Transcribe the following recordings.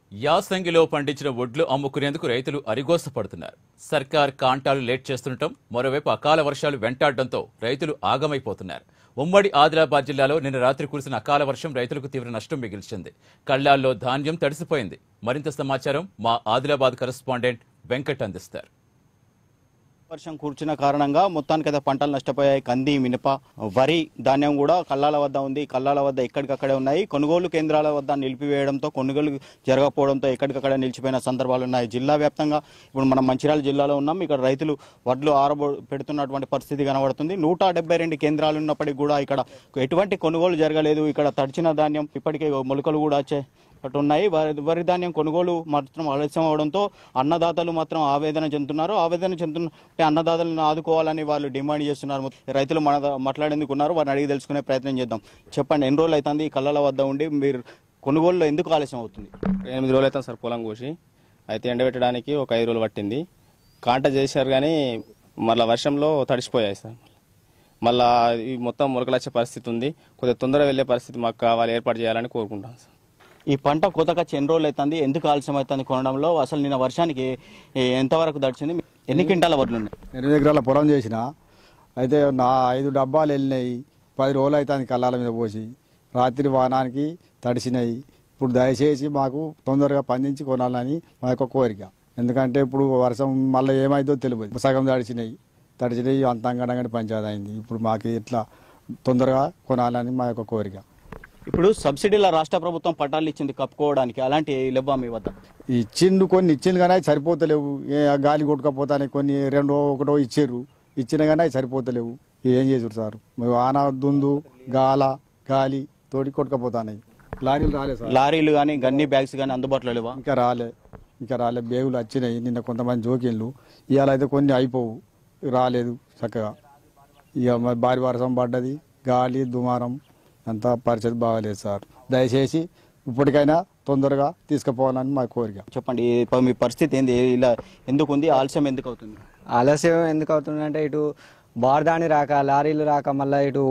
యాసంగిలో పండించిన వడ్లు అమ్ముకునేందుకు రైతులు అరిగోస పడుతున్నారు సర్కార్ కాంటాలు లేట్ చేస్తుండటం మరోవైపు అకాల వర్షాలు వెంటాడడంతో రైతులు ఆగమైపోతున్నారు ఉమ్మడి ఆదిలాబాద్ జిల్లాలో నిన్న రాత్రి కురిసిన అకాల వర్షం రైతులకు తీవ్ర నష్టం మిగిల్చింది కళ్ళాల్లో ధాన్యం తడిసిపోయింది మరింత సమాచారం మా ఆదిలాబాద్ కరెస్పాండెంట్ వెంకట్ అందిస్తారు వర్షం కూర్చున్న కారణంగా మొత్తానికైతే పంటలు నష్టపోయాయి కంది మినప వరి ధాన్యం కూడా కల్లాల వద్ద ఉంది కల్లాల వద్ద ఎక్కడికక్కడే ఉన్నాయి కొనుగోలు కేంద్రాల వద్ద నిలిపివేయడంతో కొనుగోలు జరగకపోవడంతో ఎక్కడికక్కడ నిలిచిపోయిన సందర్భాలు ఉన్నాయి జిల్లా వ్యాప్తంగా ఇప్పుడు మనం మంచిర్యాల జిల్లాలో ఉన్నాం ఇక్కడ రైతులు వడ్లు ఆరబో పెడుతున్నటువంటి పరిస్థితి కనబడుతుంది నూట డెబ్బై రెండు కేంద్రాలు ఉన్నప్పటికీ కూడా ఇక్కడ ఎటువంటి కొనుగోలు జరగలేదు ఇక్కడ తడిచిన ధాన్యం ఇప్పటికే మొలకలు కూడా వచ్చే అటు ఉన్నాయి వరి వరి ధాన్యం కొనుగోలు మాత్రం ఆలస్యం అవడంతో అన్నదాతలు మాత్రం ఆవేదన చెందుతున్నారు ఆవేదన చెందుతుంటే అన్నదాతలను ఆదుకోవాలని వాళ్ళు డిమాండ్ చేస్తున్నారు రైతులు మన మాట్లాడేందుకు ఉన్నారు వారిని అడిగి తెలుసుకునే ప్రయత్నం చేద్దాం చెప్పండి ఎన్ని రోజులు అవుతుంది ఈ కళ్ళల వద్ద ఉండి మీరు కొనుగోలులో ఎందుకు ఆలస్యం అవుతుంది ఎనిమిది రోజులు అవుతాం సార్ పొలం కోసి అయితే ఎండబెట్టడానికి ఒక ఐదు రోజులు పట్టింది కాంట చేశారు కానీ మళ్ళీ వర్షంలో తడిసిపోయాయి సార్ మళ్ళా ఈ మొత్తం మురకలచ్చే పరిస్థితి ఉంది కొద్దిగా తొందరగా వెళ్ళే పరిస్థితి మాకు కావాలి ఏర్పాటు చేయాలని కోరుకుంటాం సార్ ఈ పంట కోతకొచ్చి ఎన్ని రోజులు అవుతుంది ఎందుకు ఆలస్యం అవుతుంది కొనడంలో అసలు నిన్న వర్షానికి ఏ- ఎంతవరకు దడిచింది ఎన్ని క్వింటాల వడ్లు ఉన్నాయి ఎనిమిది ఎకరాల పొలం చేసిన అయితే నా ఐదు డబ్బాలు వెళ్ళినాయి పది రోజులు అవుతుంది కళ్ళాల మీద పోసి రాత్రి వానానికి తడిసినాయి ఇప్పుడు దయచేసి మాకు తొందరగా పండించి కొనాలని మా యొక్క కోరిక ఎందుకంటే ఇప్పుడు వర్షం మళ్ళీ ఏమైందో తెలియదు సగం తడిసినాయి తడిసినాయి అంత అంగడంగడి పంచాయతీ అయింది ఇప్పుడు మాకు ఇట్లా తొందరగా కొనాలని మా యొక్క కోరిక ఇప్పుడు సబ్సిడీల రాష్ట్ర ప్రభుత్వం పట్టాలు ఇచ్చింది కప్పుకోవడానికి అలాంటి లేవా మీ వద్ద ఇచ్చిండు కొన్ని ఇచ్చిండు కానీ అవి సరిపోతలేవు ఏ గాలి కొట్టుకపోతానే కొన్ని రెండో ఒకటో ఇచ్చారు ఇచ్చిన కానీ అవి సరిపోతలేవు ఏం చేసుడు సార్ మరి వాన దుందు గాల గాలి తోటి కొట్టుకపోతాయి లారీలు రాలే సార్ లారీలు కానీ గన్ని బ్యాగ్స్ కానీ అందుబాటులో లేవా ఇంకా రాలే ఇంకా రాలే బేగులు వచ్చినాయి నిన్న కొంతమంది జోకిన్లు ఇవాళ అయితే కొన్ని అయిపోవు రాలేదు చక్కగా ఇక మరి భారీ వర్షం పడ్డది గాలి దుమారం అంతా పరిస్థితి బాగాలేదు సార్ దయచేసి ఇప్పటికైనా తొందరగా తీసుకుపోవాలని మా కోరిక చెప్పండి ఇప్పుడు మీ పరిస్థితి ఏంది ఇలా ఎందుకు ఉంది ఆలస్యం ఎందుకు అవుతుంది ఆలస్యం ఎందుకు అవుతుందంటే ఇటు బార్దాని రాక లారీలు రాక మళ్ళీ ఇటు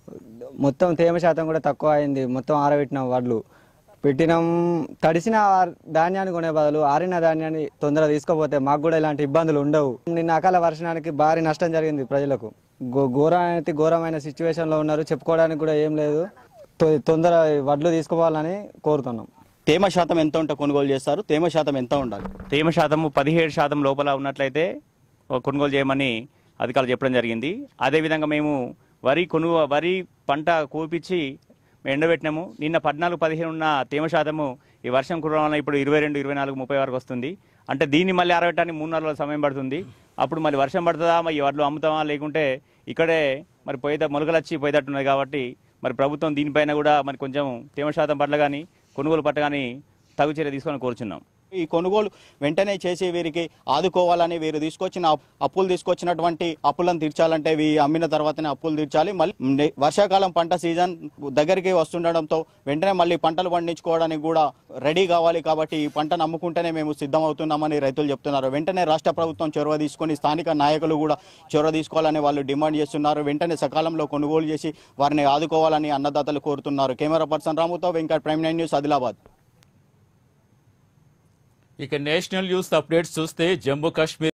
మొత్తం తేమ శాతం కూడా తక్కువ అయింది మొత్తం ఆరబెట్టినాం వడ్లు పెట్టినాం తడిసిన ఆ- ధాన్యాన్ని కొనే బదులు ఆరిన ధాన్యాన్ని తొందరగా తీసుకుపోతే మాకు కూడా ఇలాంటి ఇబ్బందులు ఉండవు నిన్న అకాల వర్షానికి భారీ నష్టం జరిగింది ప్రజలకు ఘో- ఘోరమైన ఘోరమైన సిచ్యువేషన్లో ఉన్నారు చెప్పుకోవడానికి కూడా ఏం లేదు తొ- తొందర వడ్లు తీసుకుపోవాలని కోరుతున్నాం తేమ శాతం ఎంత ఉంటే కొనుగోలు చేస్తారు తేమ శాతం ఎంత ఉండాలి తేమ శాతము పదిహేడు శాతం లోపల ఉన్నట్లయితే ఓ కొనుగోలు చేయమని అధికారులు చెప్పడం జరిగింది అదేవిధంగా మేము వరి కొనుగో వరి పంట కోపించి మేము ఎండబెట్టినాము నిన్న పద్నాలుగు పదిహేను ఉన్న తేమ శాతము ఈ వర్షం కురవడం వల్ల ఇప్పుడు ఇరవై రెండు ఇరవై నాలుగు ముప్పై వరకు వస్తుంది అంటే దీన్ని మళ్ళీ ఆరబెట్టడానికి మూడు నాలుగు రోజుల సమయం పడుతుంది అప్పుడు మళ్ళీ వర్షం పడుతుందా మరి ఈ వడ్లు అమ్ముతామా లేకుంటే ఇక్కడే మరి పోయేట మొలకలు వచ్చి పోయేటట్టున్నది కాబట్టి మరి ప్రభుత్వం దీనిపైన కూడా మరి కొంచెం తేమ శాతం పట్ల కానీ కొనుగోలు పట్ల కానీ తగు చర్య తీసుకొని కోరుచున్నాం ఈ కొనుగోలు వెంటనే చేసి వీరికి ఆదుకోవాలని వీరు తీసుకొచ్చిన అప్- అప్పులు తీసుకొచ్చినటువంటి అప్పులను తీర్చాలంటే వీ అమ్మిన తర్వాతనే అప్పులు తీర్చాలి మళ్ళీ నే- వర్షాకాలం పంట సీజన్ దగ్గరికి వస్తుండడంతో వెంటనే మళ్ళీ పంటలు పండించుకోవడానికి కూడా రెడీ కావాలి కాబట్టి ఈ పంటను అమ్ముకుంటేనే మేము సిద్ధమవుతున్నామని రైతులు చెప్తున్నారు వెంటనే రాష్ట్ర ప్రభుత్వం చొరవ తీసుకొని స్థానిక నాయకులు కూడా చొరవ తీసుకోవాలని వాళ్ళు డిమాండ్ చేస్తున్నారు వెంటనే సకాలంలో కొనుగోలు చేసి వారిని ఆదుకోవాలని అన్నదాతలు కోరుతున్నారు కెమెరా పర్సన్ రాముతో Venkat Prime nine news Adilabad ఇక నేషనల్ న్యూస్ అప్డేట్స్ చూస్తే జమ్మూ కాశ్మీర్